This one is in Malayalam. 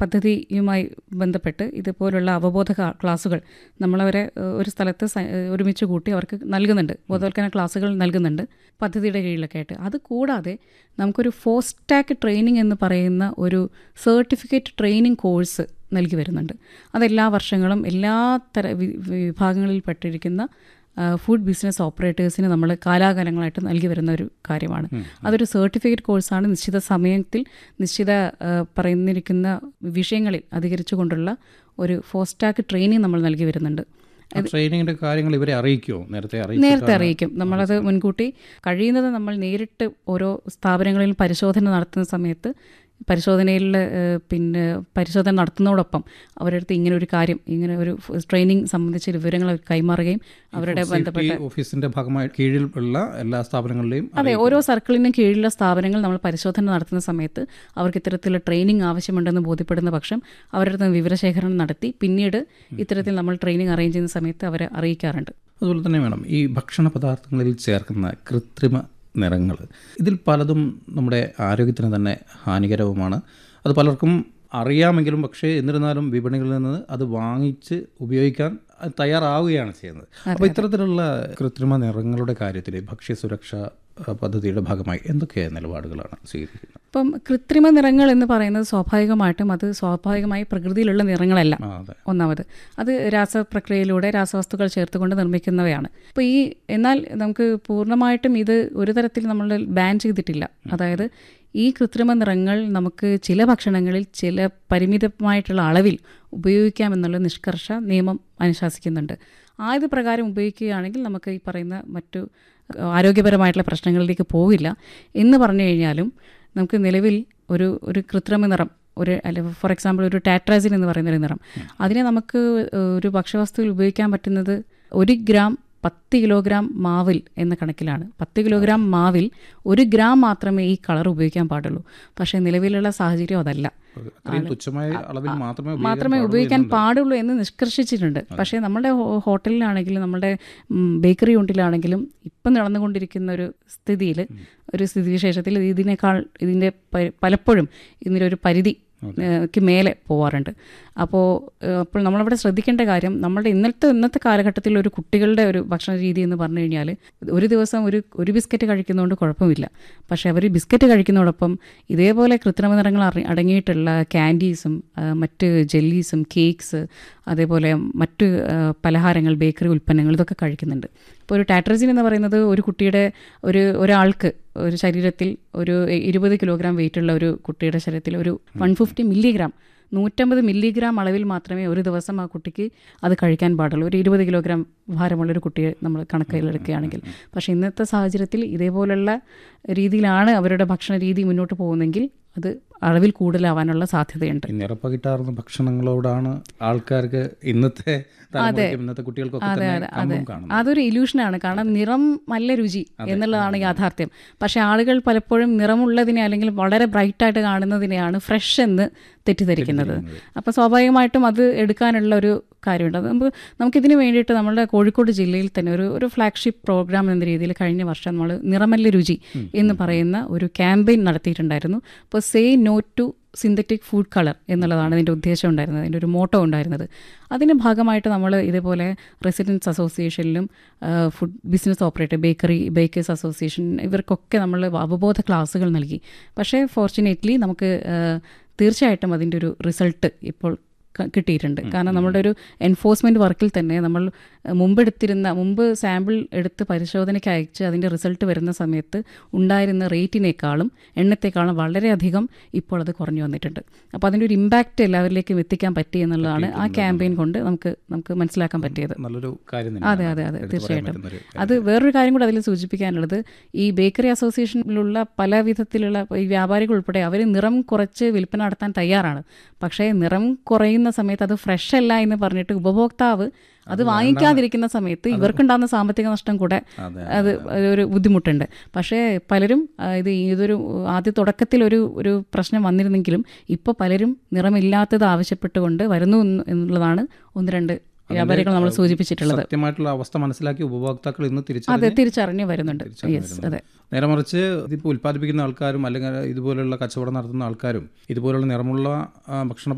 പദ്ധതിയുമായി ബന്ധപ്പെട്ട് ഇതുപോലുള്ള അവബോധ ക്ലാ- ക്ലാസ്സുകൾ നമ്മളവരെ ഏഹ്, ഒരു സ്ഥലത്ത് സ- ഏഹ്, ഒരുമിച്ച് കൂട്ടി അവർക്ക് നൽകുന്നുണ്ട് ബോധവൽക്കരണ ക്ലാസ്സുകൾ നൽകുന്നുണ്ട് പദ്ധതിയുടെ കീഴിലൊക്കെ ആയിട്ട് അത് കൂടാതെ നമുക്കൊരു ഫോസ്റ്റാക്ക് ട്രെയിനിങ് എന്ന് പറയുന്ന ഒരു സർട്ടിഫിക്കറ്റ് ട്രെയിനിങ് കോഴ്സ് നൽകി വരുന്നുണ്ട് അതെല്ലാ വർഷങ്ങളും എല്ലാ തര വി- വിഭാഗങ്ങളിൽ പെട്ടിരിക്കുന്ന ആ, ഫുഡ് ബിസിനസ് ഓപ്പറേറ്റേഴ്സിന് നമ്മൾ കാലാകാലങ്ങളായിട്ട് നൽകി വരുന്ന ഒരു കാര്യമാണ് അതൊരു സർട്ടിഫിക്കറ്റ് കോഴ്സാണ് നിശ്ചിത സമയത്തിൽ നിശ്ചിത ആ, പറയുന്നിരിക്കുന്ന വിഷയങ്ങളിൽ അധികരിച്ചുകൊണ്ടുള്ള ഒരു ഫോസ്റ്റാക്ക് ട്രെയിനിങ് നമ്മൾ നൽകി വരുന്നുണ്ട് ആ ട്രെയിനിങ്ങിന്റെ കാര്യങ്ങൾ ഇവരെ അറിയിക്കുമോ നേരത്തെ അറിയിച്ചിട്ടാണ് നേരത്തെ അറിയിക്കും നമ്മളത് മുൻകൂട്ടി കഴിയുന്നത് നമ്മൾ നേരിട്ട് ഓരോ സ്ഥാപനങ്ങളിൽ പരിശോധന നടത്തുന്ന സമയത്ത് പരിശോധനയിൽ ഏഹ്, പിന്നെ പരിശോധന നടത്തുന്നതോടൊപ്പം അവരുടെ അടുത്ത് ഇങ്ങനെ ഒരു കാര്യം ഇങ്ങനെ ഒരു ട്രെയിനിങ് സംബന്ധിച്ച വിവരങ്ങൾ അവർ കൈമാറുകയും അവരുടെ ബന്ധപ്പെട്ട സേഫ്റ്റി ഓഫീസിന്റെ ഭാഗമായി കീഴിൽ ഉള്ള എല്ലാ സ്ഥാപനങ്ങളിലെയും അതെ ഓരോ സർക്കിളിനും കീഴിലുള്ള സ്ഥാപനങ്ങൾ നമ്മൾ പരിശോധന നടത്തുന്ന സമയത്ത് അവർക്ക് ഇത്തരത്തിലുള്ള ട്രെയിനിങ് ആവശ്യമുണ്ടെന്ന് ബോധ്യപ്പെടുന്ന പക്ഷം അവരുടെ അടുത്ത് വിവരശേഖരണം നടത്തി പിന്നീട് ഇത്തരത്തിൽ നമ്മൾ ട്രെയിനിങ് അറേഞ്ച് ചെയ്യുന്ന സമയത്ത് അവരെ അറിയിക്കാറുണ്ട് അതുപോലെ തന്നെ വേണം ഈ ഭക്ഷണ പദാർത്ഥങ്ങളിൽ ചേർക്കുന്ന കൃത്രിമ നിറങ്ങൾ ഇതിൽ പലതും നമ്മുടെ ആരോഗ്യത്തിന് തന്നെ ഹാനികരവുമാണ് അത് പലർക്കും അറിയാമെങ്കിലും പക്ഷേ എന്നിരുന്നാലും വിപണികളിൽ നിന്ന് അത് വാങ്ങിച്ച് ഉപയോഗിക്കാൻ അത് തയ്യാറാവുകയാണ് ചെയ്യുന്നത് അപ്പോൾ ഇത്തരത്തിലുള്ള കൃത്രിമ നിറങ്ങളുടെ കാര്യത്തിൽ ഭക്ഷ്യസുരക്ഷ അഹ്, പദ്ധതിയുടെ ഭാഗമായി എന്തൊക്കെ നിലപാടുകളാണ് സ്വീകരിക്കുന്നത് ഇപ്പം കൃത്രിമ നിറങ്ങൾ എന്ന് പറയുന്നത് സ്വാഭാവികമായിട്ടും അത് സ്വാഭാവികമായി പ്രകൃതിയിലുള്ള നിറങ്ങളല്ല ആ അതെ ഒന്നാമത് അത് രാസപ്രക്രിയയിലൂടെ രാസവസ്തുക്കൾ ചേർത്തുകൊണ്ട് നിർമ്മിക്കുന്നവയാണ് അപ്പോൾ ഈ എന്നാൽ നമുക്ക് പൂർണ്ണമായിട്ടും ഇത് ഒരു തരത്തിൽ നമ്മൾ ബാൻ ചെയ്തിട്ടില്ല അതായത് ഈ കൃത്രിമ നിറങ്ങൾ നമുക്ക് ചില ഭക്ഷണങ്ങളിൽ ചില പരിമിതമായിട്ടുള്ള അളവിൽ ഉപയോഗിക്കാമെന്നുള്ള നിഷ്കർഷ നിയമം അനുശാസിക്കുന്നുണ്ട് ആയത് പ്രകാരം ഉപയോഗിക്കുകയാണെങ്കിൽ നമുക്ക് ഈ പറയുന്ന മറ്റു ആരോഗ്യപരമായിട്ടുള്ള പ്രശ്നങ്ങളിലേക്ക് പോവില്ല എന്ന് പറഞ്ഞു കഴിഞ്ഞാലും നമുക്ക് നിലവിൽ ഒരു ഒരു കൃത്രിമ നിറം ഒരു അല്ല ഫോർ എക്സാമ്പിൾ ഒരു ടാട്രാസിൻ എന്ന് പറയുന്ന ഒരു നിറം അതിനെ നമുക്ക് ഏഹ്, ഒരു ഭക്ഷ്യവസ്തുവിൽ ഉപയോഗിക്കാൻ പറ്റുന്നത് ഒരു ഗ്രാം പത്ത് കിലോഗ്രാം മാവിൽ എന്ന കണക്കിലാണ് പത്ത് കിലോഗ്രാം മാവിൽ ഒരു ഗ്രാം മാത്രമേ ഈ കളർ ഉപയോഗിക്കാൻ പാടുള്ളൂ പക്ഷേ നിലവിലുള്ള സാഹചര്യം അതല്ല അത്രയും തുച്ഛമായ അളവിൽ മാത്രമേ ഉപയോഗിക്കാൻ മാത്രമേ പാടുള്ളൂ ഉപയോഗിക്കാൻ എന്നുണ്ട്. പാടുള്ളൂ എന്ന് നിഷ്കർഷിച്ചിട്ടുണ്ട് പക്ഷേ നമ്മുടെ ഹോ- ഹോട്ടലിലാണെങ്കിലും നമ്മുടെ ഉം, ബേക്കറി യൂണിറ്റിലാണെങ്കിലും ഇപ്പം നടന്നുകൊണ്ടിരിക്കുന്ന ഒരു സ്ഥിതിയിൽ ഒരു സ്ഥിതിവിശേഷത്തിൽ ഇതിനേക്കാൾ ഇതിൻ്റെ പ- പലപ്പോഴും ഇതിൻ്റെ ഒരു പരിധി ഏഹ്, ക്ക് മേലെ പോവാറുണ്ട് അപ്പോൾ ഏഹ്, അപ്പോൾ നമ്മളവിടെ ശ്രദ്ധിക്കേണ്ട കാര്യം നമ്മുടെ ഇന്നത്തെ ഇന്നത്തെ കാലഘട്ടത്തിൽ ഒരു കുട്ടികളുടെ ഒരു ഭക്ഷണ രീതി എന്ന് പറഞ്ഞു കഴിഞ്ഞാൽ ഒരു ദിവസം ഒരു ഒരു ബിസ്ക്കറ്റ് കഴിക്കുന്നതുകൊണ്ട് കുഴപ്പമില്ല പക്ഷേ അവർ ബിസ്ക്കറ്റ് കഴിക്കുന്നതോടൊപ്പം ഇതേപോലെ കൃത്രിമ നിറങ്ങൾ അറി- അടങ്ങിയിട്ടുള്ള ക്യാൻഡീസും ആ, മറ്റ് ജെല്ലീസും കേക്ക്സ് അതേപോലെ മറ്റ് ആ, പലഹാരങ്ങൾ ബേക്കറി ഉൽപ്പന്നങ്ങൾ ഇതൊക്കെ കഴിക്കുന്നുണ്ട് ഇപ്പോൾ ഒരു ടാട്രജിൻ എന്ന് പറയുന്നത് ഒരു കുട്ടിയുടെ ഒരു ഒരാൾക്ക് ഒരു ശരീരത്തിൽ ഒരു ഇരുപത് കിലോഗ്രാം വെയിറ്റുള്ള ഒരു കുട്ടിയുടെ ശരീരത്തിൽ ഒരു വൺ ഫിഫ്റ്റി മില്ലിഗ്രാം നൂറ്റമ്പത് മില്ലിഗ്രാം അളവിൽ മാത്രമേ ഒരു ദിവസം ആ കുട്ടിക്ക് അത് കഴിക്കാൻ പാടുള്ളൂ ഒരു ഇരുപത് കിലോഗ്രാം ഭാരമുള്ള ഒരു കുട്ടിയെ നമ്മൾ കണക്കിലെടുക്കുകയാണെങ്കിൽ പക്ഷേ ഇന്നത്തെ സാഹചര്യത്തിൽ ഇതേപോലുള്ള രീതിയിലാണ് അവരുടെ ഭക്ഷണ രീതി മുന്നോട്ട് പോകുന്നതെങ്കിൽ അത് അളവിൽ കൂടുതലാവാനുള്ള സാധ്യതയുണ്ട് ഈ നിറപ്പകിട്ടാർന്ന ഭക്ഷണങ്ങളോടാണ് ആൾക്കാർക്ക് ഇന്നത്തെ തലമുറയ്ക്കും ഇന്നത്തെ കുട്ടികൾക്കൊക്കെ അതെ തന്നെ അതെ അതെ കമ്പം കാണുന്നത് അതൊരു ഇല്യൂഷനാണ് കാരണം നിറം നല്ല രുചി എന്നുള്ളതാണ് യാഥാർത്ഥ്യം പക്ഷേ ആളുകൾ പലപ്പോഴും നിറമുള്ളതിനെ അല്ലെങ്കിൽ വളരെ ബ്രൈറ്റായിട്ട് കാണുന്നതിനെയാണ് ഫ്രഷ് എന്ന് തെറ്റിദ്ധരിക്കുന്നത് അപ്പോൾ സ്വാഭാവികമായിട്ടും അത് എടുക്കാനുള്ള ഒരു കാര്യമുണ്ട് അത് നമുക്ക് നമുക്കിതിന് വേണ്ടിയിട്ട് നമ്മുടെ കോഴിക്കോട് ജില്ലയിൽ തന്നെ ഒരു ഒരു ഫ്ലാഗ്ഷിപ്പ് പ്രോഗ്രാം എന്ന രീതിയിൽ കഴിഞ്ഞ വർഷം നമ്മൾ നിറമല്ല രുചി എന്ന് പറയുന്ന ഒരു ക്യാമ്പയിൻ നടത്തിയിട്ടുണ്ടായിരുന്നു അപ്പോൾ say no to synthetic food colour എന്നുള്ളതാണ് അതിൻ്റെ ഉദ്ദേശം ഉണ്ടായിരുന്നത് അതിൻ്റെ ഒരു മോട്ടോ ഉണ്ടായിരുന്നത് അതിൻ്റെ ഭാഗമായിട്ട് നമ്മൾ ഇതേപോലെ റെസിഡൻസ് അസോസിയേഷനിലും food business operator bakery bakers association ഇവർക്കൊക്കെ നമ്മൾ അവബോധ ക്ലാസ്സുകൾ നൽകി പക്ഷേ ഫോർച്ചുനേറ്റ്ലി നമുക്ക് ആ, തീർച്ചയായിട്ടും അതിൻ്റെ ഒരു റിസൾട്ട് ഇപ്പോൾ ക- കിട്ടിയിട്ടുണ്ട് കാരണം നമ്മുടെ ഒരു എൻഫോഴ്സ്മെൻറ്റ് വർക്കിൽ തന്നെ നമ്മൾ അഹ്, മുമ്പെടുത്തിരുന്ന മുമ്പ് സാമ്പിൾ എടുത്ത് പരിശോധനയ്ക്ക് അയച്ച് അതിൻ്റെ റിസൾട്ട് വരുന്ന സമയത്ത് ഉണ്ടായിരുന്ന റേറ്റിനേക്കാളും എണ്ണത്തെക്കാളും വളരെയധികം ഇപ്പോൾ അത് കുറഞ്ഞു വന്നിട്ടുണ്ട് അപ്പോൾ അതിൻ്റെ ഒരു ഇമ്പാക്റ്റ് എല്ലാവരിലേക്കും എത്തിക്കാൻ പറ്റി എന്നുള്ളതാണ് ആ ക്യാമ്പയിൻ കൊണ്ട് നമുക്ക് നമുക്ക് മനസ്സിലാക്കാൻ പറ്റിയത് നല്ലൊരു കാര്യം അതെ തന്നെയാണ് അതെ അതെ എടുത്തു പറയാൻ തീർച്ചയായിട്ടും പറ്റുന്നൊരു അത് വേറൊരു കാര്യം കൂടെ അതിൽ സൂചിപ്പിക്കാനുള്ളത് ഈ ബേക്കറി അസോസിയേഷനിലുള്ള പല വിധത്തിലുള്ള ഈ വ്യാപാരികൾ ഉൾപ്പെടെ അവർ നിറം കുറച്ച് വിൽപ്പന നടത്താൻ തയ്യാറാണ് പക്ഷേ നിറം കുറയുന്ന സമയത്ത് അത് ഫ്രഷ് അല്ല എന്ന് പറഞ്ഞിട്ട് ഉപഭോക്താവ് അത് വാങ്ങിക്കാതിരിക്കുന്ന സമയത്ത് ഇവർക്കുണ്ടാകുന്ന സാമ്പത്തിക നഷ്ടം കൂടെ അതെ, അത് ഒരു ബുദ്ധിമുട്ടുണ്ട് പക്ഷേ പലരും ആ, ഇത് ഇതൊരു ആദ്യ തുടക്കത്തിൽ ഒരു ഒരു പ്രശ്നം വന്നിരുന്നെങ്കിലും ഇപ്പോൾ പലരും നിറമില്ലാത്തത് ആവശ്യപ്പെട്ടുകൊണ്ട് വരുന്നു എന്ന് എന്നുള്ളതാണ് ഒന്ന് രണ്ട് വ്യാപാരികൾ നമ്മൾ സൂചിപ്പിച്ചിട്ടുള്ളത് സത്യമായിട്ടുള്ള അവസ്ഥ മനസ്സിലാക്കി ഉപഭോക്താക്കൾ ഇന്ന് അതെ തിരിച്ചറിഞ്ഞ് തിരിച്ചറിഞ്ഞു വരുന്നുണ്ട് യെസ് അതെ നേരെ മറിച്ച് ഇതിപ്പോൾ ഉൽപ്പാദിപ്പിക്കുന്ന ആൾക്കാരും അല്ലെങ്കിൽ ഇതുപോലുള്ള കച്ചവടം നടത്തുന്ന ആൾക്കാരും ഇതുപോലുള്ള നിറമുള്ള ആ, ഭക്ഷണ